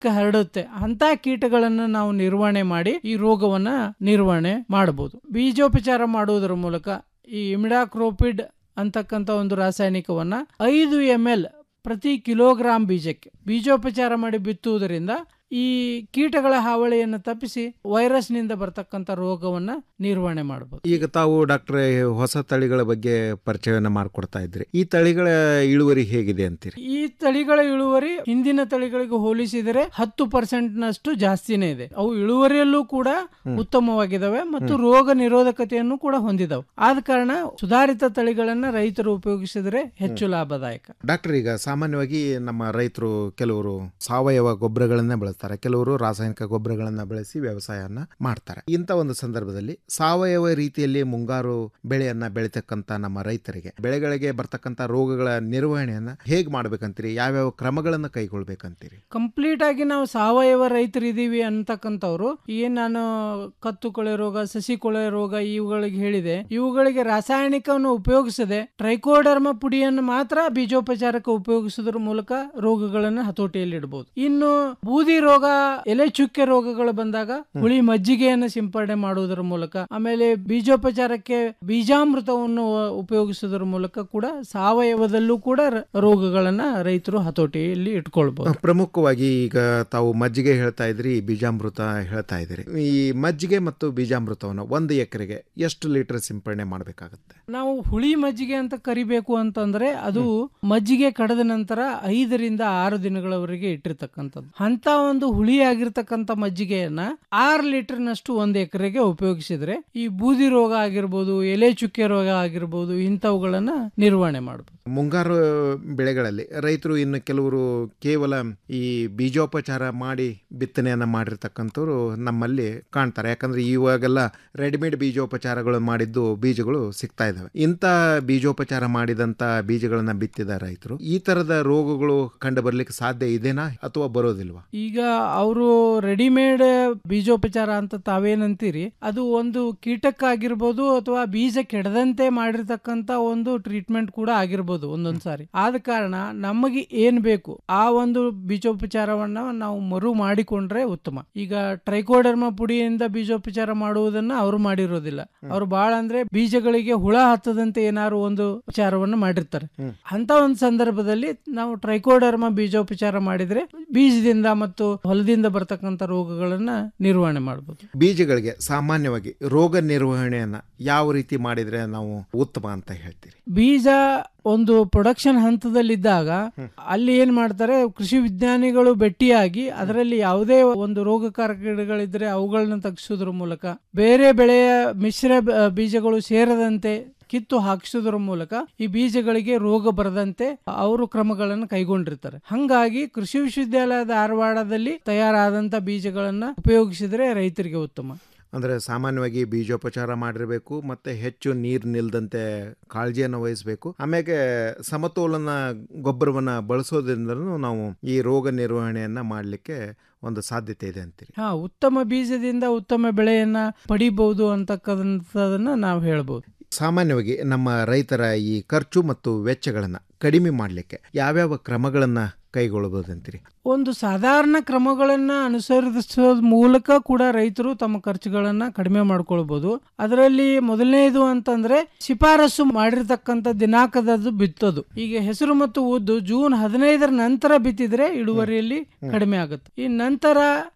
ಹರಡುತ್ತೆ ಅಂತ ಕೀಟಗಳನ್ನು ನಾವು ನಿರ್ವಹಣೆ ಮಾಡಿ ಈ ರೋಗವನ್ನ ನಿರ್ವಹಣೆ ಮಾಡಬಹುದು ಬೀಜೋಪಚಾರ ಮಾಡುವುದರ ಮೂಲಕ ಈ ಇಮಿಡಾಕ್ರೋಪಿಡ್ ಅಂತಕ್ಕಂಥ ಒಂದು ರಾಸಾಯನಿಕವನ್ನ ಐದು ಎಂ ಎಲ್ ಪ್ರತಿ ಕಿಲೋಗ್ರಾಂ ಬೀಜಕ್ಕೆ ಬೀಜೋಪಚಾರ ಮಾಡಿ ಬಿತ್ತುವುದರಿಂದ ಈ ಕೀಟಗಳ ಹಾವಳಿಯನ್ನು ತಪ್ಪಿಸಿ ವೈರಸ್ನಿಂದ ಬರ್ತಕ್ಕಂಥ ರೋಗವನ್ನ ನಿರ್ವಹಣೆ ಮಾಡಬಹುದು ಈಗ ತಾವು ಡಾಕ್ಟರ್ ಹೊಸ ತಳಿಗಳ ಬಗ್ಗೆ ಪರಿಚಯವನ್ನ ಮಾಡಿಕೊಡ್ತಾ ಇದ್ರಿ ಈ ತಳಿಗಳ ಇಳುವರಿ ಹೇಗಿದೆ ಅಂತೀರಿ ಈ ತಳಿಗಳ ಇಳುವರಿ ಹಿಂದಿನ ತಳಿಗಳಿಗೆ ಹೋಲಿಸಿದರೆ ಹತ್ತು ಪರ್ಸೆಂಟ್ ನಷ್ಟು ಜಾಸ್ತಿನೇ ಇದೆ ಅವು ಇಳುವರಿಯಲ್ಲೂ ಕೂಡ ಉತ್ತಮವಾಗಿದ್ದಾವೆ ಮತ್ತು ರೋಗ ನಿರೋಧಕತೆಯನ್ನು ಕೂಡ ಹೊಂದಿದವು ಆದ ಕಾರಣ ಸುಧಾರಿತ ತಳಿಗಳನ್ನ ರೈತರು ಉಪಯೋಗಿಸಿದರೆ ಹೆಚ್ಚು ಲಾಭದಾಯಕ ಡಾಕ್ಟರ್ ಈಗ ಸಾಮಾನ್ಯವಾಗಿ ನಮ್ಮ ರೈತರು ಕೆಲವರು ಸಾವಯವ ಗೊಬ್ಬರಗಳನ್ನೇ ಬಳಸ್ತಾರೆ ಕೆಲವರು ರಾಸಾಯನಿಕ ಗೊಬ್ಬರಗಳನ್ನ ಬಳಸಿ ವ್ಯವಸಾಯವನ್ನ ಮಾಡ್ತಾರೆ ಇಂಥ ಒಂದು ಸಂದರ್ಭದಲ್ಲಿ ಸಾವಯವ ರೀತಿಯಲ್ಲಿ ಮುಂಗಾರು ಬೆಳೆಯನ್ನ ಬೆಳಿತಕ್ಕಂತ ನಮ್ಮ ರೈತರಿಗೆ ಬೆಳೆಗಳಿಗೆ ಬರ್ತಕ್ಕಂತ ರೋಗಗಳ ನಿರ್ವಹಣೆಯನ್ನ ಹೇಗ್ ಮಾಡ್ಬೇಕಂತೀರಿ ಯಾವ್ಯಾವ ಕ್ರಮಗಳನ್ನ ಕೈಗೊಳ್ಬೇಕಂತೀರಿ ಕಂಪ್ಲೀಟ್ ಆಗಿ ನಾವು ಸಾವಯವ ರೈತರಿದ್ದೀವಿ ಅಂತಕ್ಕಂಥವ್ರು ಏನ್ ನಾನು ಕತ್ತು ಕೊಳೆ ರೋಗ ಸಸಿ ಕೊಳೆ ರೋಗ ಇವುಗಳಿಗೆ ಹೇಳಿದೆ ಇವುಗಳಿಗೆ ರಾಸಾಯನಿಕವನ್ನು ಉಪಯೋಗಿಸದೆ ಟ್ರೈಕೋಡರ್ಮ ಪುಡಿಯನ್ನು ಮಾತ್ರ ಬೀಜೋಪಚಾರಕ್ಕೆ ಉಪಯೋಗಿಸುವುದರ ಮೂಲಕ ರೋಗಗಳನ್ನು ಹತೋಟಿಯಲ್ಲಿ ಇಡಬಹುದು ಇನ್ನು ಬೂದಿ ರೋಗ ಎಲೆ ಚುಕ್ಕೆ ರೋಗಗಳು ಬಂದಾಗ ಹುಳಿ ಮಜ್ಜಿಗೆಯನ್ನು ಸಿಂಪಡಣೆ ಮಾಡುವುದರ ಮೂಲಕ ಆಮೇಲೆ ಬೀಜೋಪಚಾರಕ್ಕೆ ಬೀಜಾಮೃತವನ್ನು ಉಪಯೋಗಿಸುವುದರ ಮೂಲಕ ಕೂಡ ಸಾವಯವದಲ್ಲೂ ಕೂಡ ರ- ರೋಗಗಳನ್ನ ರೈತರು ಹತೋಟಿಯಲ್ಲಿ ಇಟ್ಕೊಳ್ಬಹುದು ಪ್ರಮುಖವಾಗಿ ಈಗ ತಾವು ಮಜ್ಜಿಗೆ ಹೇಳ್ತಾ ಇದ್ರಿ ಬೀಜಾಮೃತ ಹೇಳ್ತಾ ಇದ್ರಿ ಈ ಮಜ್ಜಿಗೆ ಮತ್ತು ಬೀಜಾಮೃತವನ್ನು ಒಂದು ಎಕರೆಗೆ ಎಷ್ಟು ಲೀಟರ್ ಸಿಂಪಡಣೆ ಮಾಡಬೇಕಾಗುತ್ತೆ ನಾವು ಹುಳಿ ಮಜ್ಜಿಗೆ ಅಂತ ಕರಿಬೇಕು ಅಂತಂದ್ರೆ ಅದು ಮಜ್ಜಿಗೆ ಕಡದ ನಂತರ ಐದರಿಂದ ಆರು ದಿನಗಳವರೆಗೆ ಇಟ್ಟಿರ್ತಕ್ಕಂಥದ್ದು ಅಂತ ಒಂದು ಹುಳಿ ಆಗಿರ್ತಕ್ಕಂಥ ಮಜ್ಜಿಗೆಯನ್ನ ಆರು ಲೀಟರ್ನಷ್ಟು ಒಂದು ಎಕರೆಗೆ ಉಪಯೋಗಿಸಿದ್ರೆ ಈ ಬೂದಿ ರೋಗ ಆಗಿರ್ಬೋದು ಎಲೆ ಚುಕ್ಕೆ ರೋಗ ಆಗಿರ್ಬೋದು ಇಂಥವುಗಳನ್ನ ನಿರ್ವಹಣೆ ಮಾಡಬಹುದು ಮುಂಗಾರು ಬೆಳೆಗಳಲ್ಲಿ ರೈತರು ಇನ್ನು ಕೆಲವರು ಕೇವಲ ಈ ಬೀಜೋಪಚಾರ ಮಾಡಿ ಬಿತ್ತನೆಯನ್ನ ಮಾಡಿರ್ತಕ್ಕಂಥವ್ರು ನಮ್ಮಲ್ಲಿ ಕಾಣ್ತಾರೆ ಯಾಕಂದ್ರೆ ಇವಾಗೆಲ್ಲ ರೆಡಿಮೇಡ್ ಬೀಜೋಪಚಾರಗಳು ಮಾಡಿದ್ದು ಬೀಜಗಳು ಸಿಗ್ತಾ ಇದಾವೆ ಇಂಥ ಬೀಜೋಪಚಾರ ಮಾಡಿದಂತ ಬೀಜಗಳನ್ನ ಬಿತ್ತಿದ ರೈತರು ಈ ತರದ ರೋಗಗಳು ಕಂಡು ಬರ್ಲಿಕ್ಕೆ ಸಾಧ್ಯ ಇದೆನಾ ಅಥವಾ ಬರೋದಿಲ್ವಾ ಈಗ ಅವರು ರೆಡಿಮೇಡ್ ಬೀಜೋಪಚಾರ ಅಂತ ತಾವೇನಂತೀರಿ ಅದು ಒಂದು ಕೀಟಕ್ಕಾಗಿರ್ಬೋದು ಅಥವಾ ಬೀಜ ಕೆಡದಂತೆ ಮಾಡಿರ್ತಕ್ಕಂತ ಒಂದು ಟ್ರೀಟ್ಮೆಂಟ್ ಕೂಡ ಆಗಿರ್ಬೋದು ಒಂದೊಂದ್ ಸಾರಿ ಆದ ಕಾರಣ ನಮಗೆ ಏನ್ ಬೇಕು ಆ ಒಂದು ಬೀಜೋಪಚಾರವನ್ನ ನಾವು ಮರು ಮಾಡಿಕೊಂಡ್ರೆ ಉತ್ತಮ ಈಗ ಟ್ರೈಕೋಡರ್ಮ ಪುಡಿಯಿಂದ ಬೀಜೋಪಚಾರ ಮಾಡುವುದನ್ನ ಅವರು ಮಾಡಿರೋದಿಲ್ಲ ಅವರು ಬಹಳ ಅಂದ್ರೆ ಬೀಜಗಳಿಗೆ ಹುಳ ಹತ್ತದಂತೆ ಏನಾದ್ರು ಒಂದು ಉಪಚಾರವನ್ನು ಮಾಡಿರ್ತಾರೆ ಅಂತ ಒಂದು ಸಂದರ್ಭದಲ್ಲಿ ನಾವು ಟ್ರೈಕೋಡರ್ಮ ಬೀಜೋಪಚಾರ ಮಾಡಿದ್ರೆ ಬೀಜದಿಂದ ಮತ್ತು ಹೊಲದಿಂದ ಬರ್ತಕ್ಕಂಥ ರೋಗಗಳನ್ನ ನಿರ್ವಹಣೆ ಮಾಡಬಹುದು ಬೀಜಗಳಿಗೆ ಸಾಮಾನ್ಯವಾಗಿ ರೋಗ ನಿರ್ವಹಣೆಯನ್ನ ಯಾವ ರೀತಿ ಮಾಡಿದ್ರೆ ನಾವು ಉತ್ತಮ ಅಂತ ಹೇಳ್ತೀರಿ ಬೀಜ ಒಂದು ಪ್ರೊಡಕ್ಷನ್ ಹಂತದಲ್ಲಿದ್ದಾಗ ಅಲ್ಲಿ ಏನ್ ಮಾಡ್ತಾರೆ ಕೃಷಿ ವಿಜ್ಞಾನಿಗಳು ಭೇಟಿಯಾಗಿ ಅದರಲ್ಲಿ ಯಾವುದೇ ಒಂದು ರೋಗಕಾರಕಗಳಿದ್ರೆ ಅವುಗಳನ್ನ ತಗ್ಗಿಸೋದ್ರ ಮೂಲಕ ಬೇರೆ ಬೆಳೆಯ ಮಿಶ್ರ ಬ- ಬೀಜಗಳು ಸೇರದಂತೆ ಕಿತ್ತು ಹಾಕಿಸೋದ್ರ ಮೂಲಕ ಈ ಬೀಜಗಳಿಗೆ ರೋಗ ಬರದಂತೆ ಅವರು ಕ್ರಮಗಳನ್ನು ಕೈಗೊಂಡಿರ್ತಾರೆ ಹಂಗಾಗಿ ಕೃಷಿ ವಿಶ್ವವಿದ್ಯಾಲಯ ಧಾರವಾಡದಲ್ಲಿ ತಯಾರಾದಂತ ಬೀಜಗಳನ್ನ ಉಪಯೋಗಿಸಿದ್ರೆ ರೈತರಿಗೆ ಉತ್ತಮ ಅಂದರೆ ಸಾಮಾನ್ಯವಾಗಿ ಬೀಜೋಪಚಾರ ಮಾಡಿರಬೇಕು ಮತ್ತು ಹೆಚ್ಚು ನೀರು ನಿಲ್ದಂತೆ ಕಾಳಜಿಯನ್ನು ವಹಿಸಬೇಕು ಆಮೇಲೆ ಸಮತೋಲನ ಗೊಬ್ಬರವನ್ನು ಬಳಸೋದ್ರಿಂದಲೂ ನಾವು ಈ ರೋಗ ನಿರ್ವಹಣೆಯನ್ನು ಮಾಡಲಿಕ್ಕೆ ಒಂದು ಸಾಧ್ಯತೆ ಇದೆ ಅಂತೀರಿ ಹಾ ಉತ್ತಮ ಬೀಜದಿಂದ ಉತ್ತಮ ಬೆಳೆಯನ್ನ ಪಡಿಬಹುದು ಅಂತಕ್ಕಂಥದನ್ನ ನಾವು ಹೇಳ್ಬೋದು ಸಾಮಾನ್ಯವಾಗಿ ನಮ್ಮ ರೈತರ ಈ ಖರ್ಚು ಮತ್ತು ವೆಚ್ಚಗಳನ್ನು ಕಡಿಮೆ ಮಾಡಲಿಕ್ಕೆ ಯಾವ್ಯಾವ ಕ್ರಮಗಳನ್ನು ಕೈಗೊಳ್ಳಬಹುದಂತೀರಿ ಒಂದು ಸಾಧಾರಣ ಕ್ರಮಗಳನ್ನ ಅನುಸರಿಸೋದ್ ಮೂಲಕ ಕೂಡ ರೈತರು ತಮ್ಮ ಖರ್ಚುಗಳನ್ನ ಕಡಿಮೆ ಮಾಡ್ಕೊಳ್ಬಹುದು ಅದರಲ್ಲಿ ಮೊದಲನೇದು ಅಂತಂದ್ರೆ ಶಿಫಾರಸು ಮಾಡಿರ್ತಕ್ಕಂಥ ದಿನಾಂಕದದ್ದು ಬಿತ್ತೋದು ಈಗ ಹೆಸರು ಮತ್ತು ಉದ್ದು ಜೂನ್ ಹದಿನೈದರ ನಂತರ ಬಿತ್ತಿದ್ರೆ ಇಳುವರಿಯಲ್ಲಿ ಕಡಿಮೆ ಆಗುತ್ತೆ ಈ ನಂತರ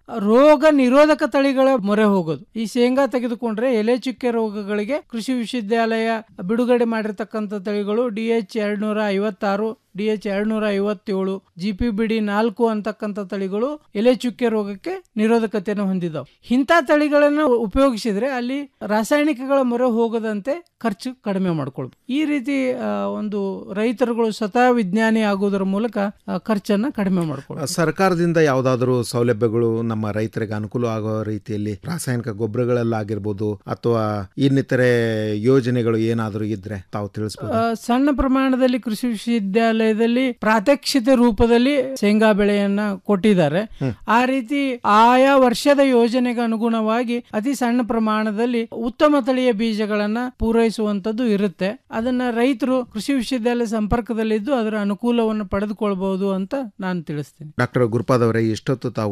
ರೋಗ ನಿರೋಧಕ ತಳಿಗಳ ಮೊರೆ ಹೋಗೋದು ಈ ಶೇಂಗಾ ತೆಗೆದುಕೊಂಡ್ರೆ ಎಲೆ ಚುಕ್ಕೆ ರೋಗಗಳಿಗೆ ಕೃಷಿ ವಿಶ್ವವಿದ್ಯಾಲಯ ಬಿಡುಗಡೆ ಮಾಡಿರ್ತಕ್ಕಂಥ ತಳಿಗಳು ಡಿ ಎಚ್ ಎರಡ್ನೂರ ಐವತ್ತಾರು ಡಿ ಎಚ್ ಎರಡ್ನೂರ ಐವತ್ತೇಳು ಜಿ ಪಿ ಬಿ ಡಿ ನಾಲ್ಕು ಅಂತಕ್ಕಂಥ ತಳಿಗಳು ಎಲೆ ಚುಕ್ಕೆ ರೋಗಕ್ಕೆ ನಿರೋಧಕತೆಯನ್ನು ಹೊಂದಿದಾವೆ ಇಂಥ ತಳಿಗಳನ್ನ ಉಪಯೋಗಿಸಿದ್ರೆ ಅಲ್ಲಿ ರಾಸಾಯನಿಕಗಳ ಮೊರೆ ಹೋಗದಂತೆ ಖರ್ಚು ಕಡಿಮೆ ಮಾಡ್ಕೊಳ್ಬೋದು ಈ ರೀತಿ ಆ, ಒಂದು ರೈತರುಗಳು ಸ್ವತಃ ವಿಜ್ಞಾನಿ ಆಗುವುದರ ಮೂಲಕ ಆ, ಖರ್ಚನ್ನ ಕಡಿಮೆ ಮಾಡ್ಕೊಳ್ಬೋದು ಸರ್ಕಾರದಿಂದ ಯಾವುದಾದ್ರೂ ಸೌಲಭ್ಯಗಳು ನಮ್ಮ ರೈತರಿಗೆ ಅನುಕೂಲ ಆಗೋ ರೀತಿಯಲ್ಲಿ ರಾಸಾಯನಿಕ ಗೊಬ್ಬರಗಳಲ್ಲಾಗಿರ್ಬೋದು ಅಥವಾ ಇನ್ನಿತರೆ ಯೋಜನೆಗಳು ಏನಾದರೂ ಇದ್ರೆ ತಾವು ತಿಳಿಸ್ಬೋದು ಆ, ಸಣ್ಣ ಪ್ರಮಾಣದಲ್ಲಿ ಕೃಷಿ ವಿಶ್ವವಿದ್ಯಾಲಯದಲ್ಲಿ ಪ್ರಾತ್ಯಕ್ಷಿತೆ ರೂಪದಲ್ಲಿ ಶೇಂಗಾ ಬೆಳೆಯನ್ನ ಕೊಟ್ಟಿದ್ದಾರೆ ಆ ರೀತಿ ಆಯಾ ವರ್ಷದ ಯೋಜನೆಗೆ ಅನುಗುಣವಾಗಿ ಅತಿ ಸಣ್ಣ ಪ್ರಮಾಣದಲ್ಲಿ ಉತ್ತಮ ತಳಿಯ ಬೀಜಗಳನ್ನ ಪೂರೈಸುವಂತದ್ದು ಇರುತ್ತೆ ಅದನ್ನ ರೈತರು ಕೃಷಿ ವಿಶ್ವವಿದ್ಯಾಲಯ ಸಂಪರ್ಕದಲ್ಲಿದ್ದು ಅದರ ಅನುಕೂಲವನ್ನು ಪಡೆದುಕೊಳ್ಬಹುದು ಅಂತ ನಾನು ತಿಳಿಸ್ತೀನಿ ಡಾಕ್ಟರ್ ಗುರುಪಾದವರೇ ಇಷ್ಟೊತ್ತು ತಾವು